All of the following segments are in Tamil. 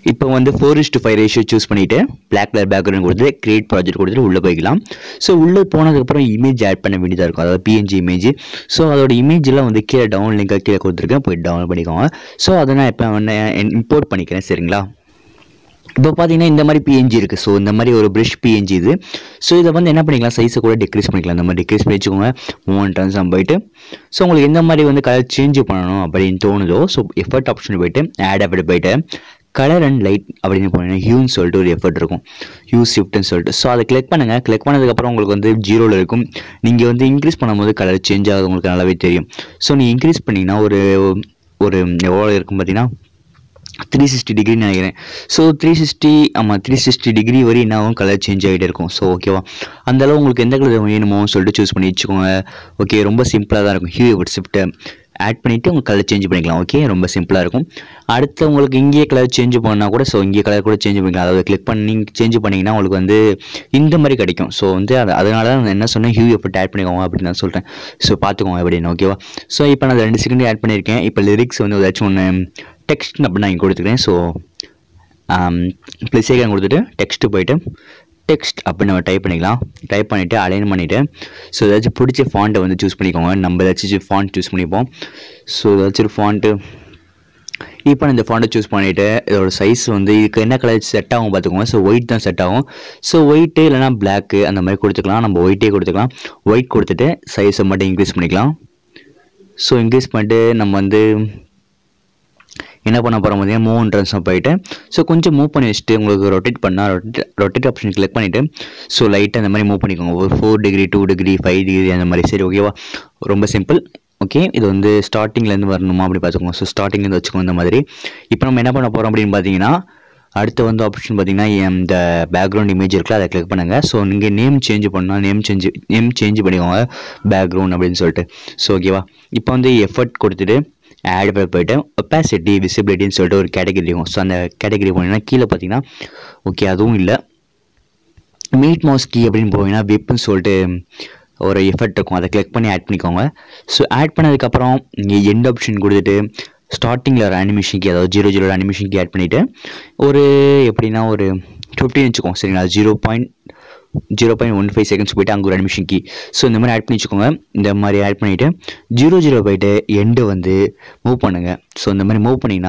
இப்போ வந்து four is to five ratio choose பண்ணிவிட்டு பிளாக் கலர் பேக்ரவுண்ட் கொடுத்து கிரியேட் ப்ராஜெக்ட் கொடுத்துட்டு உள்ளே போய்க்கலாம் ஸோ உள்ளே போனதுக்கப்புறம் இமேஜ் ஆட் பண்ண வேண்டியதாக இருக்கும் அதாவது பிஎன்ஜி இமேஜ் ஸோ அதோட இமேஜெலாம் வந்து கீழே டவுன் லிங்காக கீழே கொடுத்துருக்கேன் போய் டவுன்லோட் பண்ணிக்கோங்க ஸோ அதை நான் இப்போ இம்போர்ட் பண்ணிக்கிறேன் சரிங்களா இப்போ பார்த்தீங்கன்னா இந்த மாதிரி பிஎன்ஜி இருக்குது ஸோ இந்த மாதிரி ஒரு ப்ரஷ் பிஎன்ஜி இது ஸோ இதை வந்து என்ன பண்ணிக்கலாம் சைஸை கூட டிக்ரீஸ் பண்ணிக்கலாம் இந்த மாதிரி டிக்ரீஸ் பண்ணி வச்சுக்கோங்க மூவ் டர்ன்ஸ் போயிட்டு ஸோ உங்களுக்கு எந்த மாதிரி வந்து கலர் சேஞ்ச் பண்ணணும் அப்படின்னு தோணுதோ ஸோ எஃபர்ட் ஆப்ஷன் போயிட்டு ஆட் அப்படி போயிட்டு கலர் அண்ட் லைட் அப்படின்னு போனீங்கன்னா ஹியூன்னு சொல்லிட்டு ஒரு எஃபர்ட் இருக்கும் ஹியூ ஷிஃப்ட்னு சொல்லிட்டு ஸோ அதை கிளிக் பண்ணுங்கள் கிளிக் பண்ணதுக்கப்புறம் உங்களுக்கு வந்து ஜீரோவில் இருக்கும் நீங்கள் வந்து இன்க்ரீஸ் பண்ணும்போது கலர் சேஞ்ச் ஆகுது உங்களுக்கு நல்லாவே தெரியும் ஸோ நீங்கள் இன்க்ரீஸ் பண்ணிங்கன்னா ஒரு ஒரு எவ்வளோ இருக்கும் பார்த்தீங்கன்னா த்ரீ சிக்ஸ்டி டிகிரி நினைக்கிறேன் ஸோ த்ரீ சிக்ஸ்டி ஆமாம் த்ரீ சிக்ஸ்டி டிகிரி வரை என்ன ஆகும் கலர் சேஞ்ச் ஆகிட்டே இருக்கும் ஸோ ஓகேவா அந்த அளவு உங்களுக்கு எந்த கலர் வேணுமோ சொல்லிட்டு சூஸ் பண்ணி வச்சுக்கோங்க ஓகே ரொம்ப சிம்பிளாக தான் இருக்கும் ஹியூ எஃபர்ட் ஷிஃப்ட்டை ஆட் பண்ணிவிட்டு உங்கள் கலர் சேஞ்ச் பண்ணிக்கலாம் ஓகே ரொம்ப சிம்பிளாக இருக்கும் அடுத்து உங்களுக்கு இங்கேயே கலர் சேஞ்ச் பண்ணால் கூட ஸோ இங்கே கலர் கூட சேஞ்ச் பண்ணிக்கலாம் அதாவது கிளிக் பண்ணி சேஞ்ச் பண்ணிங்கன்னா உங்களுக்கு வந்து இந்த மாதிரி கிடைக்கும் ஸோ வந்து அது அதனால தான் நான் என்ன சொன்னேன் ஹியூ எஃபர்ட் ஆட் பண்ணிக்கோங்க அப்படின்னு நான் சொல்கிறேன் ஸோ பார்த்துக்கோங்க அப்படின்னு ஓகேவா ஸோ இப்போ நான் ரெண்டு செகண்ட் ஆட் பண்ணியிருக்கேன் இப்போ லிரிக்ஸ் வந்து ஏதாச்சும் ஒன்று டெக்ஸ்ட் அப்படி நான் இங்கே கொடுத்துக்கிறேன் ஸோ ப்ளஸ் ஏகன் கொடுத்துட்டு டெக்ஸ்ட்டு போயிட்டு டெக்ஸ்ட் அப்படின்னு நம்ம டைப் பண்ணிக்கலாம் டைப் பண்ணிவிட்டு அலைன் பண்ணிவிட்டு ஸோ ஏதாச்சும் பிடிச்ச ஃபாண்ட்டை வந்து சூஸ் பண்ணிக்கோங்க நம்ம ஏதாச்சும் ஃபாண்ட் சூஸ் பண்ணிப்போம் ஸோ ஏதாச்சும் ஒரு ஃபாண்ட்டு இப்போ நான் இந்த ஃபாண்ட்டை சூஸ் பண்ணிவிட்டு இதோட சைஸ் வந்து இதுக்கு என்ன கலர் செட் ஆகும் பார்த்துக்கோங்க ஸோ ஒயிட் தான் செட் ஆகும் ஸோ ஒயிட்டு இல்லைனா பிளாக்கு அந்த மாதிரி கொடுத்துக்கலாம் நம்ம ஒயிட்டே கொடுத்துக்கலாம் ஒயிட் கொடுத்துட்டு சைஸை மட்டும் இன்க்ரீஸ் பண்ணிக்கலாம் ஸோ இன்க்ரீஸ் பண்ணிட்டு நம்ம வந்து என்ன பண்ண போகிறோம் பார்த்தீங்கன்னா மூவ் ட்ரான்ஸ்ஃபார் போயிட்டு ஸோ கொஞ்சம் மூவ் பண்ணி வச்சுட்டு உங்களுக்கு ரொட்டேட் பண்ணால் ரொட்டேட் ரொட்டேட் ஆப்ஷன் கிளிக் பண்ணிவிட்டு ஸோ லைட்டாக அந்த மாதிரி மூவ் பண்ணிக்கோங்க ஒரு four degree two degree five degree அந்த மாதிரி சரி ஓகேவா ரொம்ப சிம்பிள் ஓகே இது வந்து ஸ்டார்டிங்லேருந்து வரணுமா அப்படி பார்த்துக்கோங்க ஸோ ஸ்டார்டிங்லேருந்து வச்சுக்கோங்க இந்த மாதிரி இப்போ நம்ம என்ன பண்ண போகிறோம் அப்படின்னு பார்த்தீங்கன்னா அடுத்து வந்து ஆப்ஷன் பார்த்தீங்கன்னா இந்த பேக்ரவுண்ட் இமேஜ் இருக்குல்ல அதை கிளிக் பண்ணுங்கள் ஸோ நீங்கள் நேம் சேஞ்ச் பண்ணால் நேம் சேஞ்ச் நேம் சேஞ்ச் பண்ணிக்கோங்க பேக்ரவுண்ட் அப்படின்னு சொல்லிட்டு ஸோ ஓகேவா இப்போ வந்து எஃபர்ட் கொடுத்துட்டு ஆட் போயிட்டு ஒப்பாசிட்டி விசிபிலிட்டின்னு சொல்லிட்டு ஒரு கேட்டகரி இருக்கும் ஸோ அந்த கேட்டகரி போனீங்கன்னா கீழே பார்த்தீங்கன்னா ஓகே அதுவும் இல்லை மீட் மவுஸ் கீ அப்படின்னு போனீங்கன்னா விப்புன்னு சொல்லிட்டு ஒரு எஃபெக்ட் இருக்கும் அதை கிளிக் பண்ணி ஆட் பண்ணிக்கோங்க ஸோ ஆட் பண்ணதுக்கப்புறம் இங்கே எண்ட் ஆப்ஷன் கொடுத்துட்டு ஸ்டார்டிங்கில் ஒரு அனிமேஷனுக்கு அதாவது ஜீரோ ஜீரோ அனிமேஷனுக்கு ஆட் பண்ணிவிட்டு ஒரு எப்படின்னா ஒரு ஃபிஃப்டின் வச்சுக்கோங்க சரிங்களா zero point zero point one five seconds போயிட்டு அங்கே ஒரு அனிமேஷன் கீ ஸோ இந்த மாதிரி ஆட் பண்ணி வச்சுக்கோங்க இந்த மாதிரி ஆட் பண்ணிவிட்டு ஜீரோ ஜீரோ போயிட்டு எண்டு வந்து மூவ் பண்ணுங்கள் ஸோ இந்த மாதிரி மூவ் பண்ணிங்கன்னா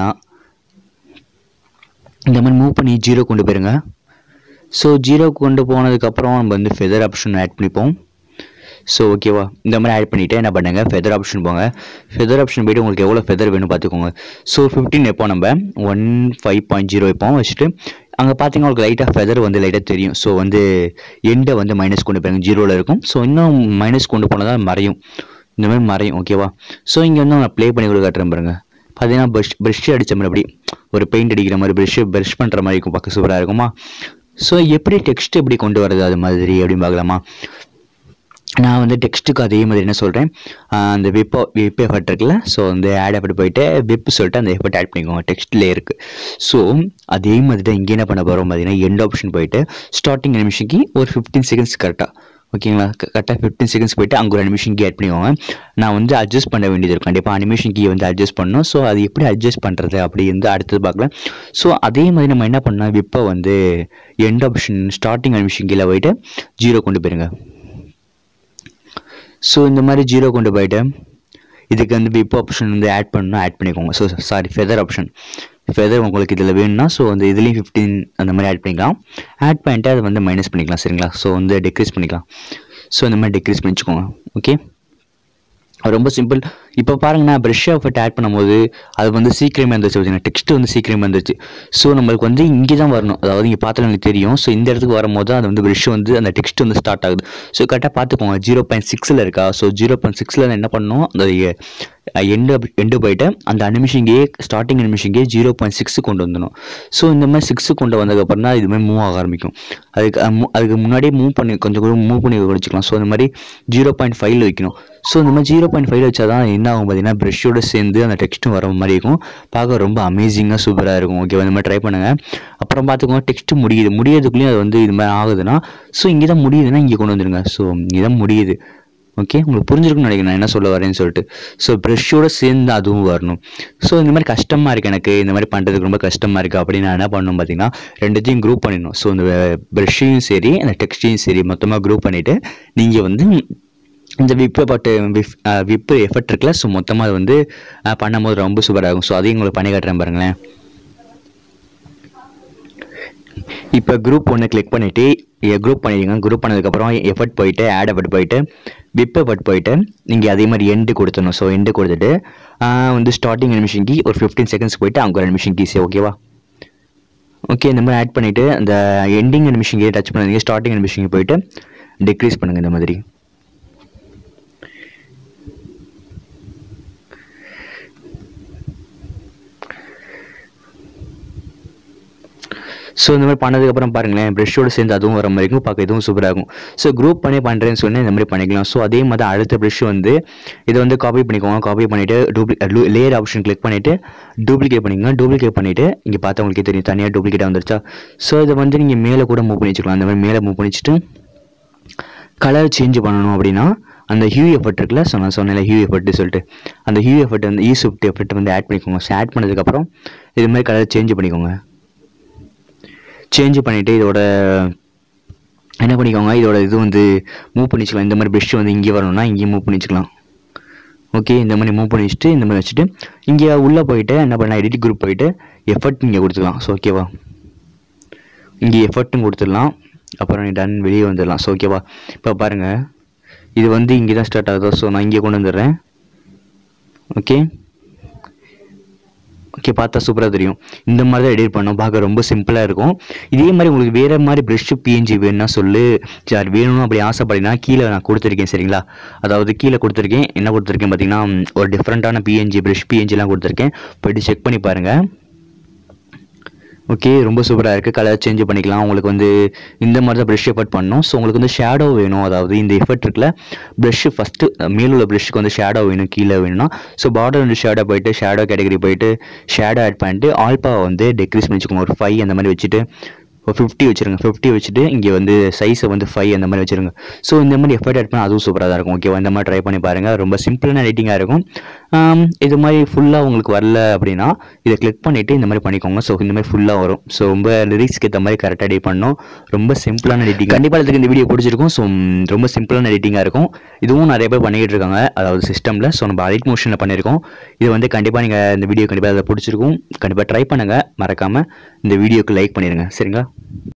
இந்த மாதிரி மூவ் பண்ணி ஜீரோ கொண்டு போயிருங்க ஸோ ஜீரோ கொண்டு போனதுக்கப்புறம் நம்ம வந்து ஃபெதர் ஆப்ஷன் ஆட் பண்ணிப்போம் ஸோ ஓகேவா இந்த மாதிரி ஆட் பண்ணிவிட்டு என்ன பண்ணுங்கள் ஃபெதர் ஆப்ஷன் போங்க ஃபெதர் ஆப்ஷன் போய்ட்டு உங்களுக்கு எவ்வளோ ஃபெதர் வேணும் பார்த்துக்கோங்க ஸோ ஃபிஃப்டீன் வைப்போம் நம்ம ஒன் ஃபைவ் பாயிண்ட் ஜீரோ வைப்போம் வச்சுட்டு அங்கே பார்த்தீங்கன்னா உங்களுக்கு லைட்டாக ஃபெதர் வந்து லைட்டாக தெரியும் ஸோ வந்து எண்டை வந்து மைனஸ் கொண்டு போயிருங்க ஜீரோவில் இருக்கும் ஸோ இன்னும் மைனஸ் கொண்டு போனால் தான் மறையும் இந்த மாதிரி மறையும் ஓகேவா ஸோ இங்கே வந்து நான் ப்ளே பண்ணி கூட காட்டுறேன் பாருங்க பார்த்தீங்கன்னா ப்ரஷ் ப்ரஷ் அடித்த மாதிரி அப்படி ஒரு பெயிண்ட் அடிக்கிற மாதிரி ப்ரஷ் ப்ரஷ் பண்ணுற மாதிரி இருக்கும் பார்க்க சூப்பராக இருக்குமா ஸோ எப்படி டெக்ஸ்ட் எப்படி கொண்டு வரது அது மாதிரி அப்படின்னு பார்க்கலாமா நான் வந்து டெக்ஸ்ட்டுக்கு அதே மாதிரி என்ன சொல்கிறேன் அந்த விப்போ விப் எஃபர்ட் இருக்குல்ல ஸோ அந்த ஆட் எஃபர்ட் போயிட்டு விப் சொல்லிட்டு அந்த எஃபர்ட் ஆட் பண்ணிக்கோங்க டெக்ஸ்ட்லேயே இருக்குது ஸோ அதே மாதிரி தான் இங்கே என்ன பண்ண போகிறோம் பார்த்தீங்கன்னா எண்ட் ஆப்ஷன் போயிட்டு ஸ்டார்டிங் நிமிஷம்க்கு ஒரு ஃபிஃப்டீன் செகண்ட்ஸ் கரெக்டாக ஓகேங்களா கரெக்டாக ஃபிஃப்டீன் செகண்ட்ஸ் போயிட்டு அங்கே ஒரு அனிமேஷன் கீ ஆட் பண்ணிக்கோங்க நான் வந்து அட்ஜஸ்ட் பண்ண வேண்டியது இருக்கும் கண்டிப்பாக அனிமேஷன் கீ வந்து அட்ஜஸ்ட் பண்ணணும் ஸோ அது எப்படி அட்ஜஸ்ட் பண்ணுறது அப்படி வந்து அடுத்தது பார்க்கலாம் ஸோ அதே மாதிரி நம்ம என்ன பண்ணால் விப்போ வந்து எண்ட் ஆப்ஷன் ஸ்டார்டிங் அனிமேஷன் கீழே போயிட்டு ஜீரோ கொண்டு போயிருங்க ஸோ இந்த மாதிரி ஜீரோ கொண்டு போயிட்டு இதுக்கு வந்து விப் ஆப்ஷன் வந்து ஆட் பண்ணணும் ஆட் பண்ணிக்கோங்க so sorry feather option feather உங்களுக்கு இதில் வேணும்னா ஸோ வந்து இதுலேயும் ஃபிஃப்டீன் அந்த மாதிரி ஆட் பண்ணிக்கலாம் ஆட் பண்ணிட்டு அதை வந்து மைனஸ் பண்ணிக்கலாம் சரிங்களா ஸோ வந்து டிக்ரீஸ் பண்ணிக்கலாம் ஸோ இந்த மாதிரி டிக்ரீஸ் பண்ணிச்சுக்கோங்க ஓகே ரொம்ப சிம்பிள் இப்போ பாருங்கன்னா ப்ரஷ் எஃபர்ட் ஆட் பண்ணும்போது அது வந்து சீக்கிரமே வந்துச்சு பார்த்தீங்கன்னா டெக்ஸ்ட் வந்து சீக்கிரமே வந்துச்சு ஸோ நம்மளுக்கு வந்து இங்கே தான் வரணும் அதாவது இங்கே பார்த்தாலும் எனக்கு தெரியும் ஸோ இந்த இடத்துக்கு வரும்போது அது வந்து ப்ரஷ் வந்து அந்த டெக்ஸ்ட் வந்து ஸ்டார்ட் ஆகுது ஸோ கரெக்டாக பார்த்துக்கோங்க ஜீரோ பாயிண்ட் சிக்ஸில் இருக்கா ஸோ ஜீரோ பாயிண்ட் சிக்ஸில் என்ன பண்ணணும் அந்த எண்டு எண்டு போயிட்டு அந்த அனிமிஷிங்கே ஸ்டார்டிங் அனிமிஷிங்கே ஜீரோ பாயிண்ட் சிக்ஸு கொண்டு வந்துடணும் ஸோ இந்த மாதிரி சிக்ஸு கொண்டு வந்ததுக்கப்புறம் தான் இது மாதிரி மூவ் ஆக ஆரம்பிக்கும் அதுக்கு அஹ், மு- அதுக்கு முன்னாடியே மூவ் பண்ணி கொஞ்சம் கூட மூவ் பண்ணி வச்சுக்கலாம் ஸோ இந்த மாதிரி ஜீரோ பாயிண்ட் ஃபைவ்ல வைக்கணும் ஸோ இந்த மாதிரி ஜீரோ பாயிண்ட் ஃபைவ்ல வச்சா தான் என்ன ஆகும் பார்த்தீங்கன்னா ப்ரஷ்ஷோட சேர்ந்து அந்த டெக்ஸ்ட்டும் வர மாதிரி இருக்கும் பார்க்க ரொம்ப அமேசிங்காக சூப்பராக இருக்கும் ஓகேவா இந்த மாதிரி ட்ரை பண்ணுங்கள் அப்புறம் பார்த்துக்கோங்க டெக்ஸ்ட் முடியுது முடியறதுக்குள்ளேயும் அது வந்து இது மாதிரி ஆகுதுன்னா ஸோ இங்கே தான் முடியுதுன்னா இங்கே கொண்டு வந்துருங்க ஸோ இங்கே தான் முடியுது ஓகே உங்களுக்கு புரிஞ்சிருக்கும்னு நினைக்கிறேன் நான் என்ன சொல்ல வரேன்னு சொல்லிட்டு ஸோ ப்ரெஷ்ஷோட சேர்ந்து அதுவும் வரணும் ஸோ இந்த மாதிரி கஷ்டமாக இருக்குது எனக்கு இந்த மாதிரி பண்ணுறதுக்கு ரொம்ப கஷ்டமாக இருக்குது அப்படின்னு நான் என்ன பண்ணணும் பார்த்தீங்கன்னா ரெண்டுத்தையும் குரூப் பண்ணிடணும் ஸோ இந்த ப்ரெஷ்ஷையும் சரி அந்த டெக்ஸ்டையும் சரி மொத்தமாக குரூப் பண்ணிவிட்டு நீங்கள் வந்து இந்த whip but whip whip effect இருக்குல்ல ஸோ மொத்தமாக அது வந்து அஹ், பண்ணும்போது ரொம்ப சூப்பராக இருக்கும் ஸோ அதையும் உங்களுக்கு பண்ணி காட்டுறேன் பாருங்களேன் இப்போ குரூப் ஒன்று கிளிக் பண்ணிவிட்டு குரூப் பண்ணிடுங்க குரூப் பண்ணதுக்கப்புறம் எஃபர்ட் போயிட்டு ஆட் எஃபர்ட் போயிட்டு விப் எஃபர்ட் போயிட்டு நீங்கள் அதே மாதிரி எண்டு கொடுத்துடணும் ஸோ எண்டு கொடுத்துட்டு ஆஹ் வந்து ஸ்டார்டிங் அனிமிஷன் கீ ஒரு ஃபிஃப்டீன் செகண்ட்ஸ் போயிட்டு அங்கே ஒரு அனிமிஷன் கீஸே ஓகேவா ஓகே இந்த மாதிரி ஆட் பண்ணிவிட்டு அந்த எண்டிங் அனிமிஷன் கீ டச் பண்ணாதீங்க ஸ்டார்டிங் அனிமிஷன் கீ போயிட்டு டிக்ரீஸ் பண்ணுங்கள் இந்த மாதிரி ஸோ இந்த மாதிரி பண்ணதுக்கப்புறம் பாருங்களேன் ப்ரெஷ்ஷோடு சேர்ந்து அதுவும் வர மாதிரி இருக்கும் பார்க்க இதுவும் சூப்பராக இருக்கும் ஸோ குரூப் பண்ணி பண்ணுறேன்னு சொன்னேன் இந்த மாதிரி பண்ணிக்கலாம் ஸோ அதே மாதிரி அடுத்த ப்ரெஷ் வந்து இதை வந்து காப்பி பண்ணிக்கோங்க காப்பி பண்ணிவிட்டு டூப்ளி லேயர் ஆப்ஷன் கிளிக் பண்ணிவிட்டு டூப்ளிகேட் பண்ணிக்கோங்க டூப்ளிகேட் பண்ணிவிட்டு இங்கே பார்த்தா உங்களுக்கே தெரியும் தனியாக டூப்ளிகேட்டாக வந்துருச்சா ஸோ இதை வந்து நீங்கள் மேலே கூட மூவ் பண்ணி வச்சுக்கலாம் அந்த மாதிரி மேலே மூவ் பண்ணி வச்சுட்டு கலர் சேஞ்ச் பண்ணணும் அப்படின்னா அந்த ஹியூ எஃபர்ட் இருக்குல்ல ஸோ நான் சொன்னேன் ஹியூ எஃபர்ட் சொல்லிட்டு அந்த ஹியூ எஃபர்ட் வந்து ஈ சுப்ட் எஃபர்ட் வந்து ஆட் பண்ணிக்கோங்க ஸோ ஆட் பண்ணதுக்கப்புறம் இது மாதிரி கலர் சேஞ்ச் பண்ணிக்கோங்க சேஞ்ச் பண்ணிவிட்டு இதோட என்ன பண்ணிக்கோங்க இதோட இது வந்து மூவ் பண்ணிச்சுக்கலாம் இந்த மாதிரி ப்ரெஷ் வந்து இங்கே வரணும்னா இங்கேயும் மூவ் பண்ணிச்சுக்கலாம் ஓகே இந்த மாதிரி மூவ் பண்ணி வச்சுட்டு இந்த மாதிரி வச்சுட்டு இங்கே உள்ளே போயிட்டு என்ன பண்ணலாம் எடிட் குரூப் போயிட்டு எஃபர்ட் இங்கே கொடுத்துக்கலாம் ஸோ ஓகேவா இங்கே எஃபர்ட்டும் கொடுத்துடலாம் அப்புறம் நீ டன் வெளியே வந்துடலாம் ஸோ ஓகேவா இப்போ பாருங்கள் இது வந்து இங்கே தான் ஸ்டார்ட் ஆகுதோ ஸோ நான் இங்கே கொண்டு வந்துடுறேன் ஓகே ஓகே பார்த்தா சூப்பராக தெரியும் இந்த மாதிரி தான் எடிட் பண்ணோம் பார்க்க ரொம்ப சிம்பிளாக இருக்கும் இதே மாதிரி உங்களுக்கு வேறு மாதிரி ப்ரெஷ் பிஎன்ஜி வேணும்னா சொல்லு சார் வேணும்னு அப்படி ஆசைப்படினா கீழே நான் கொடுத்துருக்கேன் சரிங்களா அதாவது கீழே கொடுத்துருக்கேன் என்ன கொடுத்துருக்கேன் பார்த்தீங்கன்னா ம், ஒரு டிஃப்ரெண்ட்டான பிஎன்ஜி ப்ரெஷ் பிஎன்ஜிலாம் கொடுத்துருக்கேன் போயிட்டு செக் பண்ணி பாருங்கள் ஓகே ரொம்ப சூப்பராக இருக்குது கலர் சேஞ்ச் பண்ணிக்கலாம் உங்களுக்கு வந்து இந்த மாதிரி தான் ப்ரஷ் எஃபர்ட் பண்ணணும் ஸோ உங்களுக்கு வந்து ஷேடோ வேணும் அதாவது இந்த எஃபர்ட் இருக்குல்ல ப்ரஷ்ஷு ஃபஸ்ட்டு மேலுள்ள ப்ரஷ்க்கு வந்து ஷேடோ வேணும் கீழே வேணும்னா ஸோ பார்டர் வந்து ஷேடோ போயிட்டு ஷேடோ கேட்டகரி போயிட்டு ஷேடோ ஆட் பண்ணிட்டு ஆல்பாவை வந்து டெக்ரீஸ் பண்ணி வச்சுக்கோங்க ஒரு ஃபைவ் அந்த மாதிரி வச்சுட்டு ஒரு ஃபிஃப்டி வச்சுருங்க ஃபிஃப்டி வச்சுட்டு இங்கே வந்து சைஸை வந்து ஃபைவ் அந்த மாதிரி வச்சுருங்க ஸோ இந்த மாதிரி எஃபர்ட் ஆட் பண்ணால் அதுவும் சூப்பராக தான் இருக்கும் ஓகேவா இந்த மாதிரி ட்ரை பண்ணி பாருங்கள் ரொம்ப சிம்பிளான எடிட்டிங்காக இருக்கும் ஆம், இது மாதிரி ஃபுல்லாக உங்களுக்கு வரல அப்படின்னா இதை கிளிக் பண்ணிவிட்டு இந்த மாதிரி பண்ணிக்கோங்க ஸோ இந்த மாதிரி ஃபுல்லாக வரும் ஸோ ரொம்ப லிரிக்ஸ்க்கு ஏற்ற மாதிரி கரெக்டாக எடிட் பண்ணணும் ரொம்ப சிம்பிளான எடிட்டிங் கண்டிப்பாக இதுக்கு இந்த வீடியோ பிடிச்சிருக்கும் ஸோ ம், ரொம்ப சிம்பிளான எடிட்டிங்காக இருக்கும் இதுவும் நிறைய பேர் பண்ணிக்கிட்டு இருக்காங்க அதாவது சிஸ்டமில் ஸோ நம்ம அடிட் மோஷனில் பண்ணியிருக்கோம் இது வந்து கண்டிப்பாக நீங்கள் இந்த வீடியோ கண்டிப்பாக அதை பிடிச்சிருக்கும் கண்டிப்பாக ட்ரை பண்ணுங்கள் மறக்காமல் இந்த வீடியோக்கு லைக் பண்ணிடுங்க சரிங்களா